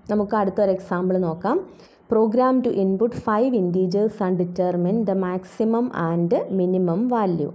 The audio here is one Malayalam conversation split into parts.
നമുക്ക് അടുത്തൊരു എക്സാമ്പിൾ നോക്കാം program to input five integers and determine the maximum and minimum value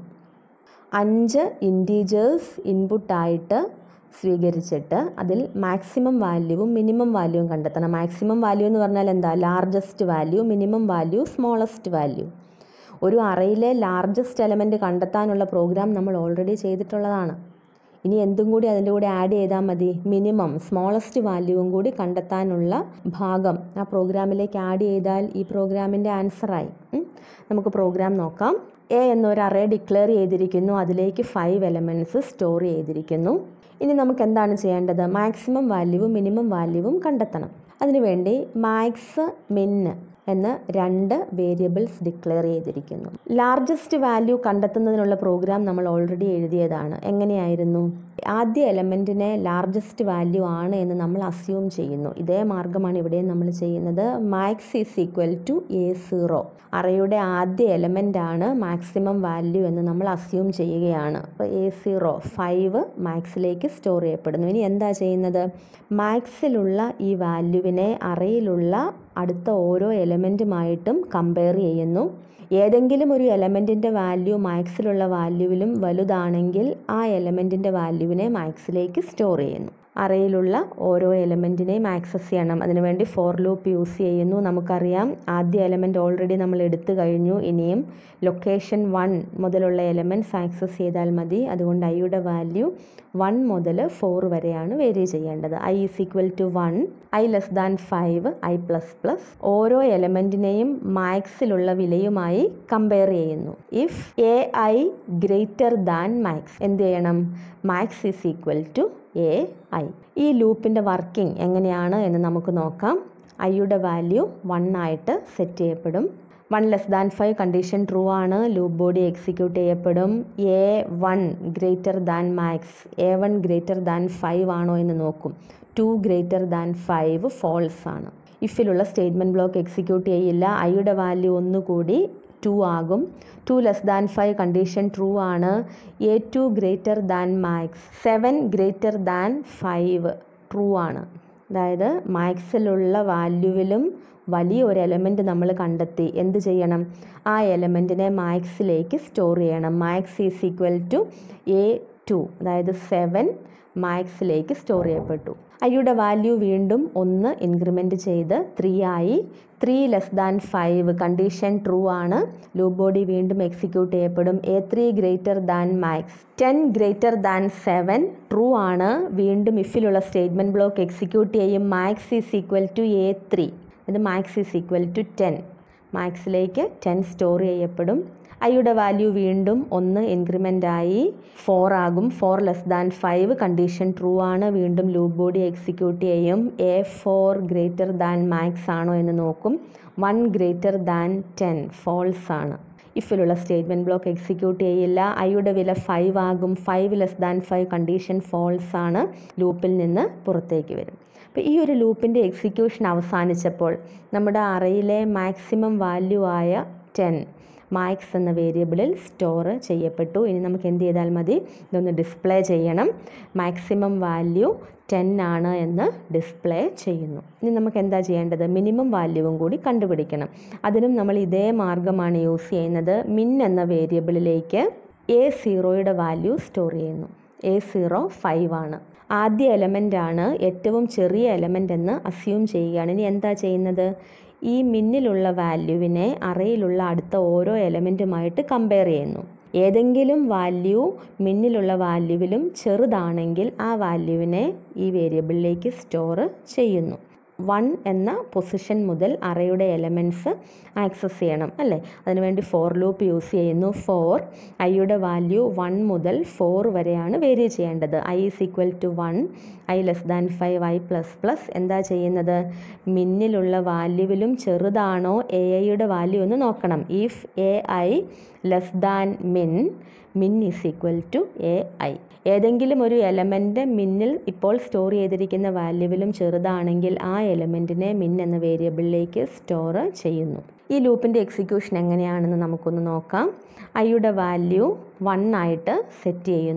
അഞ്ച് ഇൻറ്റീജേഴ്സ് ഇൻപുട്ടായിട്ട് സ്വീകരിച്ചിട്ട് അതിൽ മാക്സിമം വാല്യൂവും മിനിമം വാല്യൂവും കണ്ടെത്തണം മാക്സിമം വാല്യൂ എന്ന് പറഞ്ഞാൽ എന്താ largest value minimum value smallest value ഒരു അറയിലെ ലാർജസ്റ്റ് എലമെൻറ്റ് കണ്ടെത്താനുള്ള പ്രോഗ്രാം നമ്മൾ ഓൾറെഡി ചെയ്തിട്ടുള്ളതാണ് ഇനി എന്തും കൂടി അതിൻ്റെ കൂടെ ആഡ് ചെയ്താൽ മതി മിനിമം സ്മോളസ്റ്റ് വാല്യൂവും കൂടി കണ്ടെത്താനുള്ള ഭാഗം ആ പ്രോഗ്രാമിലേക്ക് ആഡ് ചെയ്താൽ ഈ പ്രോഗ്രാമിൻ്റെ ആൻസറായി ഉം. നമുക്ക് പ്രോഗ്രാം നോക്കാം എ എന്നൊരു അറേ ഡിക്ലെയർ ചെയ്തിരിക്കുന്നു അതിലേക്ക് ഫൈവ് എലമെൻറ്റ്സ് സ്റ്റോർ ചെയ്തിരിക്കുന്നു ഇനി നമുക്ക് എന്താണ് ചെയ്യേണ്ടത് മാക്സിമം വാല്യൂവും മിനിമം വാല്യൂവും കണ്ടെത്തണം അതിനുവേണ്ടി മാക്സ് മിന്ന് എന്ന് രണ്ട് വേരിയബിൾസ് ഡിക്ലെയർ ചെയ്തിരിക്കുന്നു ലാർജസ്റ്റ് വാല്യൂ കണ്ടെത്തുന്നതിനുള്ള പ്രോഗ്രാം നമ്മൾ ഓൾറെഡി എഴുതിയതാണ് എങ്ങനെയായിരുന്നു ആദ്യ എലമെൻറ്റിനെ ലാർജസ്റ്റ് വാല്യൂ ആണ് എന്ന് നമ്മൾ അസ്യൂം ചെയ്യുന്നു ഇതേ മാർഗമാണ് ഇവിടെ നമ്മൾ ചെയ്യുന്നത് max is equal to a zero അറയുടെ ആദ്യ എലമെൻ്റ് ആണ് മാക്സിമം വാല്യൂ എന്ന് നമ്മൾ അസ്യൂം ചെയ്യുകയാണ് അപ്പോൾ എ സീറോ ഫൈവ് മാക്സിലേക്ക് സ്റ്റോർ ചെയ്യപ്പെടുന്നു ഇനി എന്താ ചെയ്യുന്നത് മാക്സിലുള്ള ഈ വാല്യൂവിനെ അറയിലുള്ള അടുത്ത ഓരോ എലമെൻറ്റുമായിട്ടും കമ്പയർ ചെയ്യുന്നു ഏതെങ്കിലും ഒരു എലമെൻറ്റിൻ്റെ വാല്യൂ മാക്സിലുള്ള വാല്യൂവിലും വലുതാണെങ്കിൽ ആ എലമെൻറ്റിൻ്റെ വാല്യൂവിനെ മാക്സിലേക്ക് സ്റ്റോർ ചെയ്യുന്നു അറയിലുള്ള ഓരോ എലമെൻറ്റിനെയും ആക്സസ് ചെയ്യണം അതിനുവേണ്ടി ഫോർ ലൂപ്പ് യൂസ് ചെയ്യുന്നു നമുക്കറിയാം ആദ്യ എലമെൻറ്റ് ഓൾറെഡി നമ്മൾ എടുത്തു കഴിഞ്ഞു ഇനിയും ലൊക്കേഷൻ വൺ മുതലുള്ള എലമെൻറ്റ്സ് ആക്സസ് ചെയ്താൽ മതി അതുകൊണ്ട് ഐയുടെ വാല്യൂ വൺ മുതൽ ഫോർ വരെയാണ് വേരി ചെയ്യേണ്ടത് i is equal to one i less than five i plus plus ഓരോ എലമെൻറ്റിനെയും മാക്സിലുള്ള വിലയുമായി കമ്പയർ ചെയ്യുന്നു if a i greater than max എന്ത് ചെയ്യണം max is equal to a i ഈ ലൂപ്പിൻ്റെ വർക്കിംഗ് എങ്ങനെയാണ് എന്ന് നമുക്ക് നോക്കാം ഐയുടെ വാല്യൂ വൺ ആയിട്ട് സെറ്റ് ചെയ്യപ്പെടും one less than five condition true ആണ് ലൂപ്പ് ബോഡി എക്സിക്യൂട്ട് ചെയ്യപ്പെടും a one greater than max a one greater than five ആണോ എന്ന് നോക്കും two greater than five false ആണ് ഇഫിലുള്ള സ്റ്റേറ്റ്മെൻറ്റ് ബ്ലോക്ക് എക്സിക്യൂട്ട് ചെയ്യില്ല ഐയുടെ വാല്യൂ ഒന്നുകൂടി ടു ആകും two less than five condition true ആണ് a two greater than max seven greater than five true ആണ് അതായത് മാക്സിലുള്ള വാല്യൂവിലും വലിയ ഒരു എലമെൻറ്റ് നമ്മൾ കണ്ടെത്തി എന്ത് ചെയ്യണം ആ എലമെൻറ്റിനെ മാക്സിലേക്ക് സ്റ്റോർ ചെയ്യണം max is equal to a two അതായത് സെവൻ മാക്സിലേക്ക് സ്റ്റോർ ചെയ്യപ്പെട്ടു ഐയുടെ വാല്യൂ വീണ്ടും ഒന്ന് ഇൻക്രിമെൻറ്റ് ചെയ്ത് ത്രീ ആയി three less than five condition true ആണ് ലൂപ്പ് ബോഡി വീണ്ടും എക്സിക്യൂട്ട് ചെയ്യപ്പെടും a three greater than max ten greater than seven true ആണ് വീണ്ടും ഇഫിലുള്ള സ്റ്റേറ്റ്മെൻറ്റ് ബ്ലോക്ക് എക്സിക്യൂട്ട് ചെയ്യും max is equal to a three ഇത് max is equal to ten മാക്സിലേക്ക് ടെൻ സ്റ്റോർ ചെയ്യപ്പെടും ഐയുടെ വാല്യൂ വീണ്ടും ഒന്ന് ഇൻക്രിമെൻ്റ് ആയി ഫോർ ആകും four less than five condition true ആണ് വീണ്ടും ലൂപ്പ് ബോഡി എക്സിക്യൂട്ട് ചെയ്യും a four greater than max ആണോ എന്ന് നോക്കും one greater than ten false ആണ് ഇഫിലുള്ള സ്റ്റേറ്റ്മെൻറ്റ് ബ്ലോക്ക് എക്സിക്യൂട്ട് ചെയ്യില്ല ഐയുടെ വില ഫൈവ് ആകും five less than five condition false ആണ് ലൂപ്പിൽ നിന്ന് പുറത്തേക്ക് വരും അപ്പോൾ ഈ ഒരു ലൂപ്പിൻ്റെ എക്സിക്യൂഷൻ അവസാനിച്ചപ്പോൾ നമ്മുടെ അറയിലെ മാക്സിമം വാല്യൂ ആയ ടെൻ മാക്സ് എന്ന വേരിയബിളിൽ സ്റ്റോർ ചെയ്യപ്പെട്ടു ഇനി നമുക്ക് എന്ത് ചെയ്താൽ മതി ഇതൊന്ന് ഡിസ്പ്ലേ ചെയ്യണം മാക്സിമം വാല്യൂ ടെൻ ആണ് എന്ന് ഡിസ്പ്ലേ ചെയ്യുന്നു ഇനി നമുക്ക് എന്താ ചെയ്യേണ്ടത് മിനിമം വാല്യൂവും കൂടി കണ്ടുപിടിക്കണം അതിനും നമ്മൾ ഇതേ മാർഗമാണ് യൂസ് ചെയ്യുന്നത് മിൻ എന്ന വേരിയബിളിലേക്ക് എ സീറോയുടെ വാല്യൂ സ്റ്റോർ ചെയ്യുന്നു എ സീറോ ഫൈവ് ആണ് ആദ്യ എലമെൻ്റ് ആണ് ഏറ്റവും ചെറിയ എലമെൻ്റ് എന്ന് അസ്യൂം ചെയ്യുകയാണ് ഇനി എന്താ ചെയ്യുന്നത് ഈ മിന്നിലുള്ള വാല്യൂവിനെ അറയിലുള്ള അടുത്ത ഓരോ എലമെൻറ്റുമായിട്ട് കമ്പയർ ചെയ്യുന്നു ഏതെങ്കിലും വാല്യൂ മിന്നിലുള്ള വാല്യൂവിലും ചെറുതാണെങ്കിൽ ആ വാല്യൂവിനെ ഈ വേരിയബിളിലേക്ക് സ്റ്റോർ ചെയ്യുന്നു വൺ എന്ന പൊസിഷൻ മുതൽ അറയുടെ എലമെൻറ്റ്സ് ആക്സസ് ചെയ്യണം അല്ലേ അതിനുവേണ്ടി ഫോർ ലൂപ്പ് യൂസ് ചെയ്യുന്നു ഫോർ ഐയുടെ വാല്യൂ വൺ മുതൽ ഫോർ വരെയാണ് വേരി ചെയ്യേണ്ടത് i is equal to one i less than five i plus plus എന്താ ചെയ്യുന്നത് മിന്നിലുള്ള വാല്യൂവിലും ചെറുതാണോ എ ഐയുടെ വാല്യൂ എന്ന് നോക്കണം if a i less than min min is equal to a i ഏതെങ്കിലും ഒരു എലമെൻ്റ് മിന്നിൽ ഇപ്പോൾ സ്റ്റോർ ചെയ്തിരിക്കുന്ന വാല്യൂവിലും ചെറുതാണെങ്കിൽ ആ എലമെൻറ്റിനെ മിൻ എന്ന വേരിയബിളിലേക്ക് സ്റ്റോർ ചെയ്യുന്നു ഈ ലൂപ്പിൻ്റെ എക്സിക്യൂഷൻ എങ്ങനെയാണെന്ന് നമുക്കൊന്ന് നോക്കാം ഐയുടെ വാല്യൂ വൺ ആയിട്ട് സെറ്റ് ചെയ്യുന്നു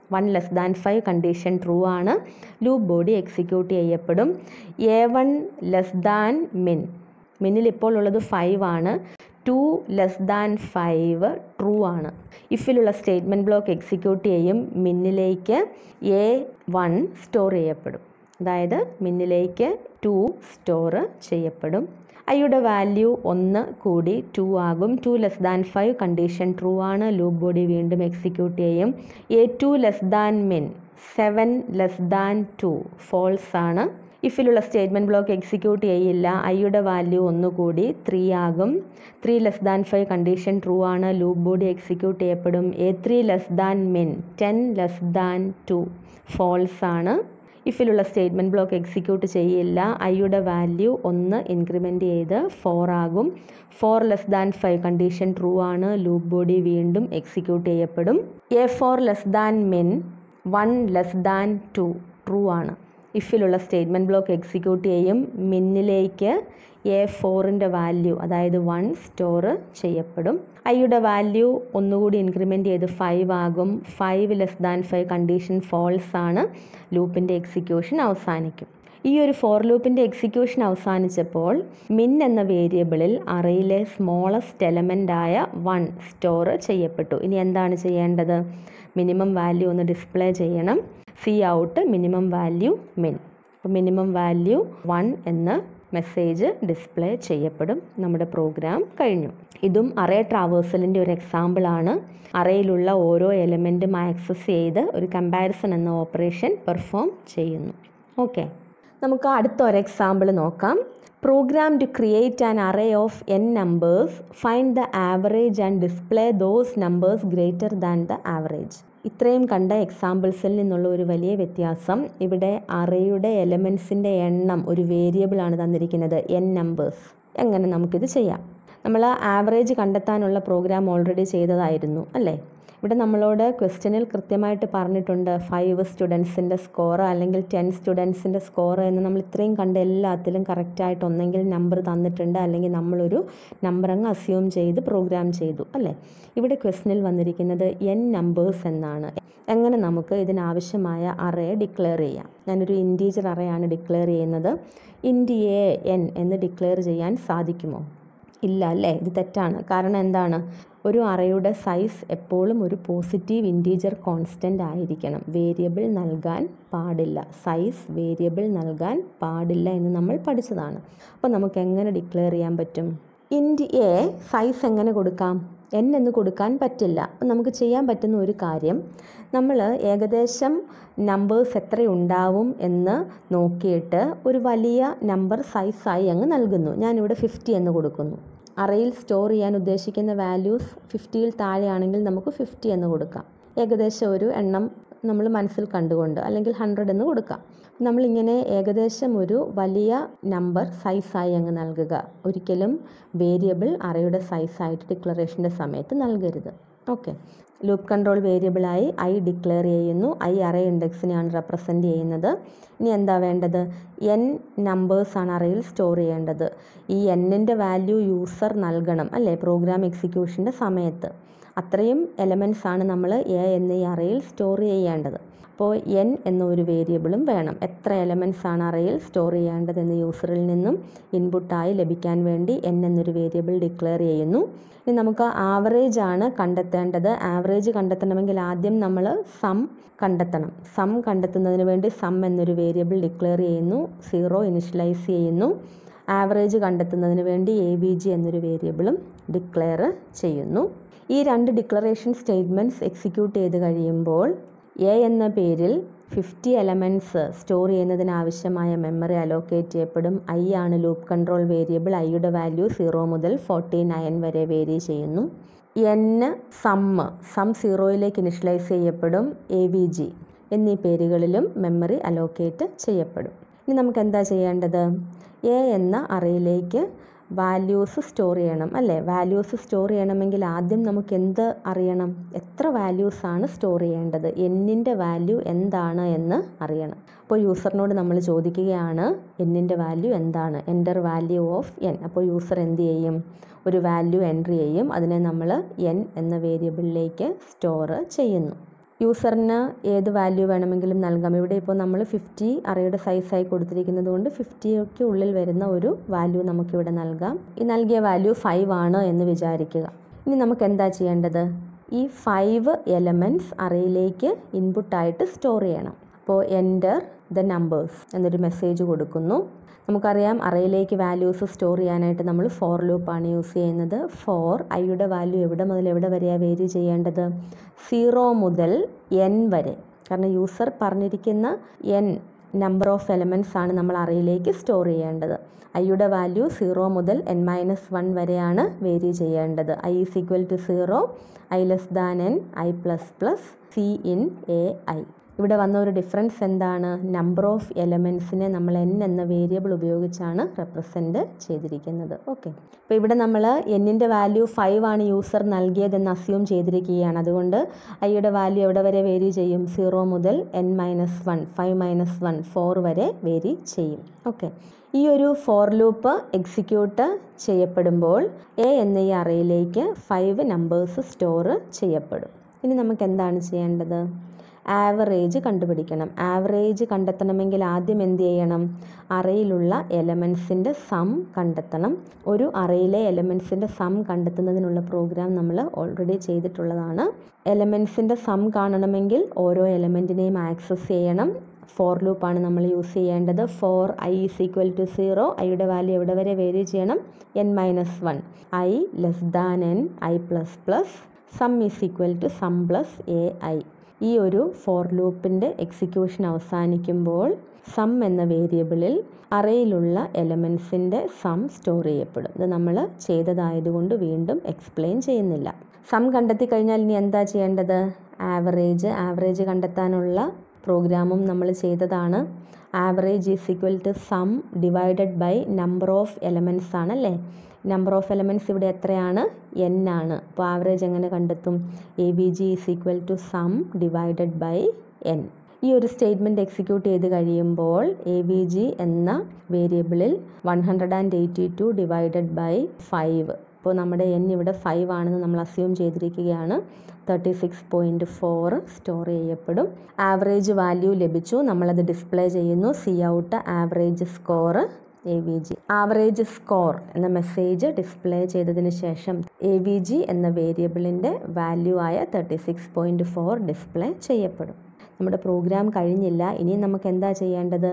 one less than five condition true ആണ് ലൂപ്പ് ബോഡി എക്സിക്യൂട്ട് ചെയ്യപ്പെടും a one less than min മിന്നിൽ ഇപ്പോൾ ഉള്ളത് ഫൈവ് ആണ് two less than five true ആണ് ഇഫിലുള്ള സ്റ്റേറ്റ്മെൻറ്റ് ബ്ലോക്ക് എക്സിക്യൂട്ട് ചെയ്യും മിന്നിലേക്ക് എ വൺ സ്റ്റോർ ചെയ്യപ്പെടും അതായത് മിന്നിലേക്ക് ടു സ്റ്റോർ ചെയ്യപ്പെടും ഐയുടെ വാല്യൂ ഒന്ന് കൂടി ടു ആകും two less than five condition true ആണ് ലൂപ്പ് ബോഡി വീണ്ടും എക്സിക്യൂട്ട് ചെയ്യും a two less than min seven less than two false ആണ് ഇഫിലുള്ള സ്റ്റേറ്റ്മെൻറ്റ് ബ്ലോക്ക് എക്സിക്യൂട്ട് ചെയ്യില്ല ഐയുടെ വാല്യൂ ഒന്നുകൂടി ത്രീ ആകും three less than five condition true ആണ് ലൂപ്പ് ബോഡി എക്സിക്യൂട്ട് ചെയ്യപ്പെടും a three less than min ten less than two false ആണ് ഇഫിലുള്ള സ്റ്റേറ്റ്മെൻറ്റ് ബ്ലോക്ക് എക്സിക്യൂട്ട് ചെയ്യില്ല ഐയുടെ വാല്യൂ ഒന്ന് ഇൻക്രിമെൻറ്റ് ചെയ്ത് ഫോർ ആകും four less than five condition true ആണ് ലൂപ്പ് ബോഡി വീണ്ടും എക്സിക്യൂട്ട് ചെയ്യപ്പെടും a four less than min one less than two true ആണ് ഇഫിലുള്ള സ്റ്റേറ്റ്മെൻറ്റ് ബ്ലോക്ക് എക്സിക്യൂട്ട് ചെയ്യും മിന്നിലേക്ക് എ ഫോറിൻ്റെ വാല്യൂ അതായത് വൺ സ്റ്റോർ ചെയ്യപ്പെടും ഐയുടെ വാല്യൂ ഒന്നുകൂടി ഇൻക്രിമെൻറ്റ് ചെയ്ത് ഫൈവ് ആകും five less than five condition false ആണ് ലൂപ്പിൻ്റെ എക്സിക്യൂഷൻ അവസാനിക്കും ഈ ഒരു ഫോർ ലൂപ്പിൻ്റെ എക്സിക്യൂഷൻ അവസാനിച്ചപ്പോൾ മിൻ എന്ന വേരിയബിളിൽ അറയിലെ സ്മോളസ്റ്റ് എലമെൻ്റ് ആയ വൺ സ്റ്റോർ ചെയ്യപ്പെട്ടു ഇനി എന്താണ് ചെയ്യേണ്ടത് മിനിമം വാല്യൂ ഒന്ന് ഡിസ്പ്ലേ ചെയ്യണം cout minimum value min അപ്പോൾ മിനിമം വാല്യൂ വൺ എന്ന മെസ്സേജ് ഡിസ്പ്ലേ ചെയ്യപ്പെടും നമ്മുടെ പ്രോഗ്രാം കഴിഞ്ഞു ഇതും അറേ ട്രാവേഴ്സലിൻ്റെ ഒരു എക്സാമ്പിളാണ് അറയിലുള്ള ഓരോ എലമെൻറ്റും ആക്സസ് ചെയ്ത് ഒരു കമ്പാരിസൺ എന്ന ഓപ്പറേഷൻ പെർഫോം ചെയ്യുന്നു ഓക്കെ നമുക്ക് അടുത്ത ഒരു എക്സാമ്പിൾ നോക്കാം program to create an array of n numbers find the average and display those numbers greater than the average ഇത്രയും കണ്ട എക്സാമ്പിൾസിൽ നിന്നുള്ള ഒരു വലിയ വ്യത്യാസം ഇവിടെ അറേയുടെ എലമെൻസിൻ്റെ എണ്ണം ഒരു വേരിയബിളാണ് തന്നിരിക്കുന്നത് എൻ നമ്പേഴ്സ് എങ്ങനെ നമുക്കിത് ചെയ്യാം നമ്മൾ ആവറേജ് കണ്ടെത്താനുള്ള പ്രോഗ്രാം ഓൾറെഡി ചെയ്തതായിരുന്നു അല്ലേ ഇവിടെ നമ്മളോട് ക്വസ്റ്റ്യനിൽ കൃത്യമായിട്ട് പറഞ്ഞിട്ടുണ്ട് ഫൈവ് സ്റ്റുഡൻസിൻ്റെ സ്കോർ അല്ലെങ്കിൽ ടെൻ സ്റ്റുഡൻസിൻ്റെ സ്കോർ എന്ന് നമ്മൾ ഇത്രയും കണ്ട എല്ലാത്തിലും കറക്റ്റായിട്ട് ഒന്നെങ്കിൽ നമ്പർ തന്നിട്ടുണ്ട് അല്ലെങ്കിൽ നമ്മളൊരു നമ്പർ അങ്ങ് അസ്യൂം ചെയ്ത് പ്രോഗ്രാം ചെയ്തു അല്ലേ ഇവിടെ ക്വസ്റ്റ്യനിൽ വന്നിരിക്കുന്നത് എൻ നമ്പേഴ്സ് എന്നാണ് എങ്ങനെ നമുക്ക് ഇതിനാവശ്യമായ അറേ ഡിക്ലെയർ ചെയ്യാം ഞാനൊരു ഇൻറ്റീജർ അറയാണ് ഡിക്ലെയർ ചെയ്യുന്നത് ഇൻഡിയെ എൻ എന്ന് ഡിക്ലെയർ ചെയ്യാൻ സാധിക്കുമോ ഇല്ല അല്ലേ ഇത് തെറ്റാണ് കാരണം എന്താണ് ഒരു അറയുടെ സൈസ് എപ്പോഴും ഒരു പോസിറ്റീവ് ഇൻറ്റീജർ കോൺസ്റ്റൻ്റ് ആയിരിക്കണം വേരിയബിൾ നൽകാൻ പാടില്ല സൈസ് വേരിയബിൾ നൽകാൻ പാടില്ല എന്ന് നമ്മൾ പഠിച്ചതാണ് അപ്പോൾ നമുക്ക് എങ്ങനെ ഡിക്ലെയർ ചെയ്യാൻ പറ്റും ഇൻഡ് എ സൈസ് എങ്ങനെ കൊടുക്കാം എൻ എന്ന് കൊടുക്കാൻ പറ്റില്ല അപ്പം നമുക്ക് ചെയ്യാൻ പറ്റുന്ന ഒരു കാര്യം നമ്മൾ ഏകദേശം നമ്പേഴ്സ് എത്ര ഉണ്ടാവും എന്ന് നോക്കിയിട്ട് ഒരു വലിയ നമ്പർ സൈസായി അങ്ങ് നൽകുന്നു ഞാനിവിടെ ഫിഫ്റ്റി എന്ന് കൊടുക്കുന്നു അറയിൽ സ്റ്റോർ ചെയ്യാൻ ഉദ്ദേശിക്കുന്ന വാല്യൂസ് ഫിഫ്റ്റിയിൽ താഴെയാണെങ്കിൽ നമുക്ക് ഫിഫ്റ്റി എന്ന് കൊടുക്കാം ഏകദേശം ഒരു എണ്ണം നമ്മൾ മനസ്സിൽ കണ്ടുകൊണ്ട് അല്ലെങ്കിൽ ഹൺഡ്രഡ് എന്ന് കൊടുക്കാം നമ്മളിങ്ങനെ ഏകദേശം ഒരു വലിയ നമ്പർ സൈസായി അങ്ങ് നൽകുക ഒരിക്കലും വേരിയബിൾ അറയുടെ സൈസായിട്ട് ഡിക്ലറേഷൻ്റെ സമയത്ത് നൽകരുത് ഓക്കെ ലൂപ്പ് കൺട്രോൾ വേരിയബിളായി ഐ ഡിക്ലെയർ ചെയ്യുന്നു ഐ അറേ ഇൻഡെക്സിനെയാണ് റെപ്രസെൻറ്റ് ചെയ്യുന്നത് ഇനി എന്താ വേണ്ടത് എൻ നമ്പേഴ്സാണ് അറയിൽ സ്റ്റോർ ചെയ്യേണ്ടത് ഈ എന്നിൻ്റെ വാല്യൂ യൂസർ നൽകണം അല്ലേ പ്രോഗ്രാം എക്സിക്യൂഷൻ്റെ സമയത്ത് അത്രയും എലമെൻസ് ആണ് നമ്മൾ എ എന്ന ഈ അറയിൽ സ്റ്റോർ ചെയ്യേണ്ടത് അപ്പോൾ എൻ എന്ന ഒരു വേരിയബിളും വേണം എത്ര എലമെൻസ് ആണ് അറയിൽ സ്റ്റോർ ചെയ്യേണ്ടതെന്ന് യൂസറിൽ നിന്നും ഇൻപുട്ടായി ലഭിക്കാൻ വേണ്ടി എൻ എന്നൊരു വേരിയബിൾ ഡിക്ലെയർ ചെയ്യുന്നു ഇനി നമുക്ക് ആവറേജ് ആണ് കണ്ടെത്തേണ്ടത് ആവറേജ് കണ്ടെത്തണമെങ്കിൽ ആദ്യം നമ്മൾ സം കണ്ടെത്തണം സം കണ്ടെത്തുന്നതിന് വേണ്ടി സം എന്നൊരു വേരിയബിൾ ഡിക്ലെയർ ചെയ്യുന്നു സീറോ ഇനിഷ്യലൈസ് ചെയ്യുന്നു ആവറേജ് കണ്ടെത്തുന്നതിന് വേണ്ടി എ വി ജി എന്നൊരു വേരിയബിളും ഡിക്ലെയർ ചെയ്യുന്നു ഈ രണ്ട് ഡിക്ലറേഷൻ സ്റ്റേറ്റ്മെൻറ്റ്സ് എക്സിക്യൂട്ട് ചെയ്ത് കഴിയുമ്പോൾ എ എന്ന പേരിൽ ഫിഫ്റ്റി എലമെൻറ്റ്സ് സ്റ്റോർ ചെയ്യുന്നതിന് ആവശ്യമായ മെമ്മറി അലോക്കേറ്റ് ചെയ്യപ്പെടും ഐ ആണ് ലൂപ്പ് കൺട്രോൾ വേരിയബിൾ ഐയുടെ വാല്യൂ സീറോ മുതൽ ഫോർട്ടി നയൻ വരെ വേരി ചെയ്യുന്നു എൻ സമ്മ് സം സീറോയിലേക്ക് ഇനിഷ്യലൈസ് ചെയ്യപ്പെടും എ വി ജി എന്നീ പേരുകളിലും മെമ്മറി അലോക്കേറ്റ് ചെയ്യപ്പെടും ഇനി നമുക്ക് എന്താ ചെയ്യേണ്ടത് എ എന്ന അറയിലേക്ക് വാല്യൂസ് സ്റ്റോർ ചെയ്യണം അല്ലേ വാല്യൂസ് സ്റ്റോർ ചെയ്യണമെങ്കിൽ ആദ്യം നമുക്ക് എന്ത് അറിയണം എത്ര വാല്യൂസ് ആണ് സ്റ്റോർ ചെയ്യേണ്ടത് എന്നിൻ്റെ വാല്യൂ എന്താണ് എന്ന് അറിയണം അപ്പോൾ യൂസറിനോട് നമ്മൾ ചോദിക്കുകയാണ് എന്നിൻ്റെ വാല്യൂ എന്താണ് എൻ്റർ വാല്യൂ ഓഫ് എൻ അപ്പോൾ യൂസർ എന്ത് ചെയ്യും ഒരു വാല്യൂ എൻട്രി ചെയ്യും അതിനെ നമ്മൾ എൻ എന്ന വേരിയബിളിലേക്ക് സ്റ്റോർ ചെയ്യുന്നു യൂസറിന് ഏത് വാല്യൂ വേണമെങ്കിലും നൽകാം ഇവിടെ ഇപ്പോൾ നമ്മൾ ഫിഫ്റ്റി അറയുടെ സൈസായി കൊടുത്തിരിക്കുന്നത് കൊണ്ട് ഫിഫ്റ്റിക്ക് ഉള്ളിൽ വരുന്ന ഒരു വാല്യൂ നമുക്കിവിടെ നൽകാം ഈ നൽകിയ വാല്യൂ ഫൈവ് ആണ് എന്ന് വിചാരിക്കുക ഇനി നമുക്ക് എന്താ ചെയ്യേണ്ടത് ഈ ഫൈവ് എലമെൻറ്റ്സ് അറയിലേക്ക് ഇൻപുട്ടായിട്ട് സ്റ്റോർ ചെയ്യണം അപ്പോൾ എൻ്റർ ദ നമ്പേഴ്സ് എന്നൊരു മെസ്സേജ് കൊടുക്കുന്നു നമുക്കറിയാം അറയിലേക്ക് വാല്യൂസ് സ്റ്റോർ ചെയ്യാനായിട്ട് നമ്മൾ ഫോർ ലൂപ്പാണ് യൂസ് ചെയ്യുന്നത് ഫോർ ഐയുടെ വാല്യൂ എവിടെ മുതൽ എവിടെ വരെയാണ് വേരി ചെയ്യേണ്ടത് സീറോ മുതൽ എൻ വരെ കാരണം യൂസർ പറഞ്ഞിരിക്കുന്ന എൻ നമ്പർ ഓഫ് എലമെൻറ്റ്സ് ആണ് നമ്മൾ അറയിലേക്ക് സ്റ്റോർ ചെയ്യേണ്ടത് ഐയുടെ വാല്യൂ സീറോ മുതൽ എൻ മൈനസ് വൺ വരെയാണ് വേരി ചെയ്യേണ്ടത് i is equal to zero i less than n i plus plus cin a i ഇവിടെ വന്ന ഒരു ഡിഫറൻസ് എന്താണ് നമ്പർ ഓഫ് എലമെൻസിനെ നമ്മൾ എൻ എന്ന വേരിയബിൾ ഉപയോഗിച്ചാണ് റെപ്രസെൻറ്റ് ചെയ്തിരിക്കുന്നത് ഓക്കെ അപ്പോൾ ഇവിടെ നമ്മൾ എന്നിൻ്റെ വാല്യൂ ഫൈവ് ആണ് യൂസർ നൽകിയതെന്ന് അസ്യൂം ചെയ്തിരിക്കുകയാണ് അതുകൊണ്ട് ഐയുടെ വാല്യൂ എവിടെ വരെ വേരി ചെയ്യും സീറോ മുതൽ n minus one five minus one four വരെ വേരി ചെയ്യും ഓക്കെ ഈ ഒരു ഫോർ ലൂപ്പ് എക്സിക്യൂട്ട് ചെയ്യപ്പെടുമ്പോൾ എ എന്ന ഈ അറയിലേക്ക് ഫൈവ് നമ്പേഴ്സ് സ്റ്റോർ ചെയ്യപ്പെടും ഇനി നമുക്ക് എന്താണ് ചെയ്യേണ്ടത് ആവറേജ് കണ്ടുപിടിക്കണം ആവറേജ് കണ്ടെത്തണമെങ്കിൽ ആദ്യം എന്ത് ചെയ്യണം അറയിലുള്ള എലമെൻസിൻ്റെ സം കണ്ടെത്തണം ഒരു അറയിലെ എലമെൻസിൻ്റെ സം കണ്ടെത്തുന്നതിനുള്ള പ്രോഗ്രാം നമ്മൾ ഓൾറെഡി ചെയ്തിട്ടുള്ളതാണ് എലമെൻസിൻ്റെ സം കാണണമെങ്കിൽ ഓരോ എലമെൻറ്റിനെയും ആക്സസ് ചെയ്യണം ഫോർ ലൂപ്പാണ് നമ്മൾ യൂസ് ചെയ്യേണ്ടത് for i is equal to zero ഐയുടെ വാല്യൂ എവിടെ വരെ വേരി ചെയ്യണം n minus one i less than n i plus plus sum is equal to sum plus a i ഈ ഒരു ഫോർ ലൂപ്പിൻ്റെ എക്സിക്യൂഷൻ അവസാനിക്കുമ്പോൾ സം എന്ന വേരിയബിളിൽ അറയിലുള്ള എലമെൻസിൻ്റെ സം സ്റ്റോർ ചെയ്യപ്പെടും ഇത് നമ്മൾ ചെയ്തതായതുകൊണ്ട് വീണ്ടും എക്സ്പ്ലെയിൻ ചെയ്യുന്നില്ല സം കണ്ടെത്തി കഴിഞ്ഞാൽ ഇനി എന്താ ചെയ്യേണ്ടത് ആവറേജ് ആവറേജ് കണ്ടെത്താനുള്ള പ്രോഗ്രാമും നമ്മൾ ചെയ്തതാണ് average is equal to sum divided by number of elements ആണല്ലേ നമ്പർ ഓഫ് എലമെൻറ്റ്സ് ഇവിടെ എത്രയാണ് എൻ ആണ് അപ്പോൾ ആവറേജ് എങ്ങനെ കണ്ടെത്തും a b g is equal to sum divided by n ഈ ഒരു സ്റ്റേറ്റ്മെൻറ്റ് എക്സിക്യൂട്ട് ചെയ്ത് കഴിയുമ്പോൾ എ ബി ജി എന്ന വേരിയബിളിൽ one hundred and eighty two divided by five ഇപ്പോൾ നമ്മുടെ എൻ ഇവിടെ ഫൈവ് ആണെന്ന് നമ്മൾ അസ്യൂം ചെയ്തിരിക്കുകയാണ് thirty six point four store ചെയ്യപ്പെടും ആവറേജ് വാല്യൂ ലഭിച്ചു നമ്മളത് ഡിസ്പ്ലേ ചെയ്യുന്നു cout average score a v g average score എന്ന മെസ്സേജ് ഡിസ്പ്ലേ ചെയ്തതിന് ശേഷം എ വി ജി എന്ന വേരിയബിളിൻ്റെ വാല്യൂ ആയ thirty six point four display ചെയ്യപ്പെടും നമ്മുടെ പ്രോഗ്രാം കഴിഞ്ഞില്ല ഇനി നമുക്ക് എന്താ ചെയ്യേണ്ടത്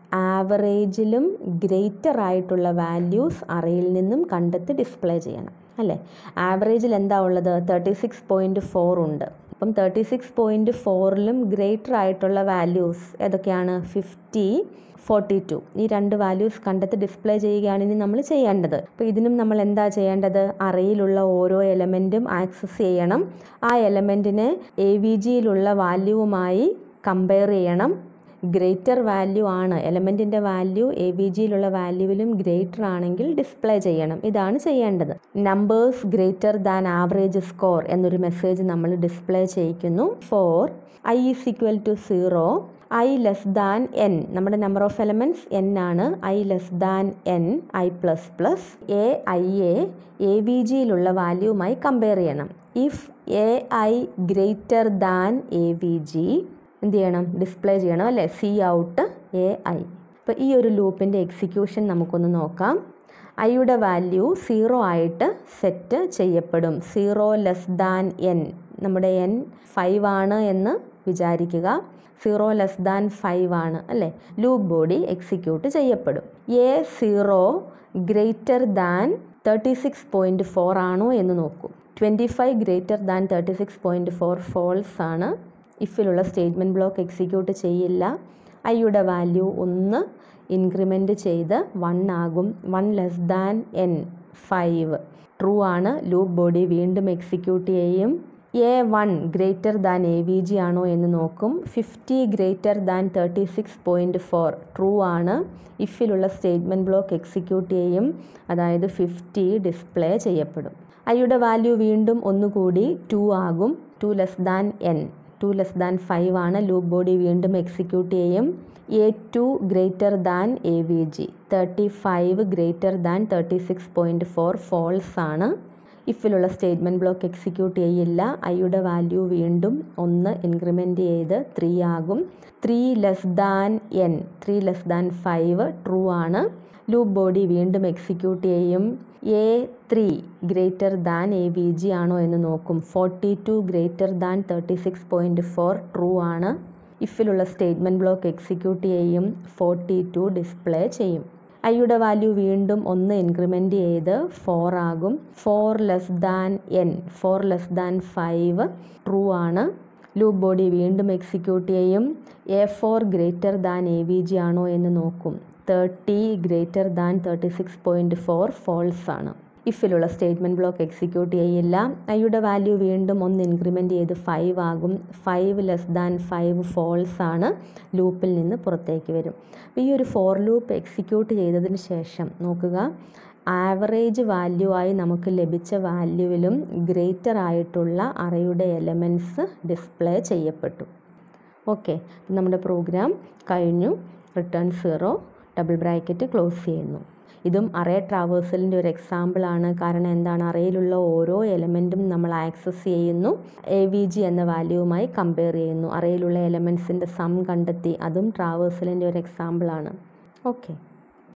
ആവറേജിലും ഗ്രേറ്റർ ആയിട്ടുള്ള വാല്യൂസ് അറയിൽ നിന്നും കണ്ടെത്തി ഡിസ്പ്ലേ ചെയ്യണം അല്ലേ ആവറേജിൽ എന്താ ഉള്ളത് തേർട്ടി സിക്സ് പോയിൻറ്റ് ഫോർ ഉണ്ട് അപ്പം തേർട്ടി സിക്സ് പോയിൻറ്റ് ഫോറിലും ഗ്രേറ്റർ ആയിട്ടുള്ള വാല്യൂസ് ഏതൊക്കെയാണ് ഫിഫ്റ്റി ഫോർട്ടി ടു ഈ രണ്ട് വാല്യൂസ് കണ്ടെത്തി ഡിസ്പ്ലേ ചെയ്യുകയാണ് ഇനി നമ്മൾ ചെയ്യേണ്ടത് അപ്പോൾ ഇതിനും നമ്മൾ എന്താ ചെയ്യേണ്ടത് അറയിലുള്ള ഓരോ എലമെൻറ്റും ആക്സസ് ചെയ്യണം ആ എലമെൻറ്റിനെ എ വി ജിയിലുള്ള വാല്യൂവുമായി കമ്പയർ ചെയ്യണം ഗ്രേറ്റർ വാല്യൂ ആണ് എലമെൻറ്റിൻ്റെ വാല്യൂ എ വി ജിയിലുള്ള വാല്യൂവിലും ഗ്രേറ്റർ ആണെങ്കിൽ ഡിസ്പ്ലേ ചെയ്യണം ഇതാണ് ചെയ്യേണ്ടത് numbers greater than average score എന്നൊരു മെസ്സേജ് നമ്മൾ ഡിസ്പ്ലേ ചെയ്യിക്കുന്നു for i is equal to zero i less than n നമ്മുടെ നമ്പർ ഓഫ് എലമെൻറ്റ്സ് എൻ ആണ് i less than n i plus plus a i a a v ജിയിലുള്ള വാല്യൂവുമായി കമ്പയർ ചെയ്യണം if a i greater than a v g എന്ത് ചെയ്യണം ഡിസ്പ്ലേ ചെയ്യണം അല്ലേ സി ഔട്ട് എ ഐ അപ്പോൾ ഈ ഒരു ലൂപ്പിൻ്റെ എക്സിക്യൂഷൻ നമുക്കൊന്ന് നോക്കാം ഐയുടെ വാല്യൂ സീറോ ആയിട്ട് സെറ്റ് ചെയ്യപ്പെടും സീറോ ലെസ് ദാൻ എൻ നമ്മുടെ എൻ ഫൈവ് ആണ് എന്ന് വിചാരിക്കുക സീറോ ലെസ് ദാൻ ഫൈവ് ആണ് അല്ലേ ലൂപ്പ് ബോഡി എക്സിക്യൂട്ട് ചെയ്യപ്പെടും a zero greater than thirty six point four ആണോ എന്ന് നോക്കൂ twenty five greater than thirty six point four false ആണ് ഇഫിലുള്ള സ്റ്റേറ്റ്മെൻറ്റ് ബ്ലോക്ക് എക്സിക്യൂട്ട് ചെയ്യില്ല ഐയുടെ വാല്യൂ ഒന്ന് ഇൻക്രിമെൻറ്റ് ചെയ്ത് വൺ ആകും one less than n five true ആണ് ലൂപ്പ് ബോഡി വീണ്ടും എക്സിക്യൂട്ട് ചെയ്യും a one greater than a v g ആണോ എന്ന് നോക്കും fifty greater than thirty six point four true ആണ് ഇഫിലുള്ള സ്റ്റേറ്റ്മെൻറ്റ് ബ്ലോക്ക് എക്സിക്യൂട്ട് ചെയ്യും അതായത് ഫിഫ്റ്റി ഡിസ്പ്ലേ ചെയ്യപ്പെടും ഐയുടെ വാല്യൂ വീണ്ടും ഒന്നുകൂടി ടു ആകും two less than n two less than five ആണ് ലൂപ്പ് ബോഡി വീണ്ടും എക്സിക്യൂട്ട് ചെയ്യും a two greater than a v g thirty five greater than thirty six point four false ആണ് ഇഫിലുള്ള സ്റ്റേറ്റ്മെൻറ്റ് ബ്ലോക്ക് എക്സിക്യൂട്ട് ചെയ്യില്ല ഐയുടെ വാല്യൂ വീണ്ടും ഒന്ന് ഇൻക്രിമെൻറ്റ് ചെയ്ത് ത്രീ ആകും three less than n three less than five true ആണ് ലൂപ്പ് ബോഡി വീണ്ടും എക്സിക്യൂട്ട് ചെയ്യും a three greater than a v g ആണോ എന്ന് നോക്കും forty two greater than thirty six point four true ആണ് ഇഫിലുള്ള സ്റ്റേറ്റ്മെൻറ്റ് ബ്ലോക്ക് എക്സിക്യൂട്ട് ചെയ്യും ഫോർട്ടി ടു ഡിസ്പ്ലേ ചെയ്യും ഐയുടെ വാല്യൂ വീണ്ടും ഒന്ന് ഇൻക്രിമെൻറ്റ് ചെയ്ത് ഫോർ ആകും four less than n four less than five true ആണ് ലൂപ്പ് ബോഡി വീണ്ടും എക്സിക്യൂട്ട് ചെയ്യും a four greater than a v g ആണോ എന്ന് നോക്കും thirty greater than thirty six point four false ആണ് ഇഫിലുള്ള സ്റ്റേറ്റ്മെൻറ്റ് ബ്ലോക്ക് എക്സിക്യൂട്ട് ചെയ്യില്ല ഐയുടെ വാല്യൂ വീണ്ടും ഒന്ന് ഇൻക്രിമെൻറ്റ് ചെയ്ത് ഫൈവ് ആകും five less than five false ആണ് ലൂപ്പിൽ നിന്ന് പുറത്തേക്ക് വരും അപ്പോൾ ഈ ഒരു ഫോർ ലൂപ്പ് എക്സിക്യൂട്ട് ചെയ്തതിന് ശേഷം നോക്കുക ആവറേജ് വാല്യൂ ആയി നമുക്ക് ലഭിച്ച വാല്യൂവിലും ഗ്രേറ്റർ ആയിട്ടുള്ള അറയുടെ എലമെൻറ്റ്സ് ഡിസ്പ്ലേ ചെയ്യപ്പെട്ടു ഓക്കെ നമ്മുടെ പ്രോഗ്രാം കഴിഞ്ഞു return zero double bracket close ചെയ്യുന്നു ഇതും അറേ ട്രാവേഴ്സലിൻ്റെ ഒരു എക്സാമ്പിൾ ആണ് കാരണം എന്താണ് അറേയിലുള്ള ഓരോ എലമെൻറ്റും നമ്മൾ ആക്സസ് ചെയ്യുന്നു എ വി ജി എന്ന വാല്യൂവുമായി കമ്പയർ ചെയ്യുന്നു അറേയിലുള്ള എലമെൻറ്റ്സിൻ്റെ സം കണ്ടെത്തി അതും ട്രാവേഴ്സലിൻ്റെ ഒരു എക്സാമ്പിൾ ആണ് ഓക്കെ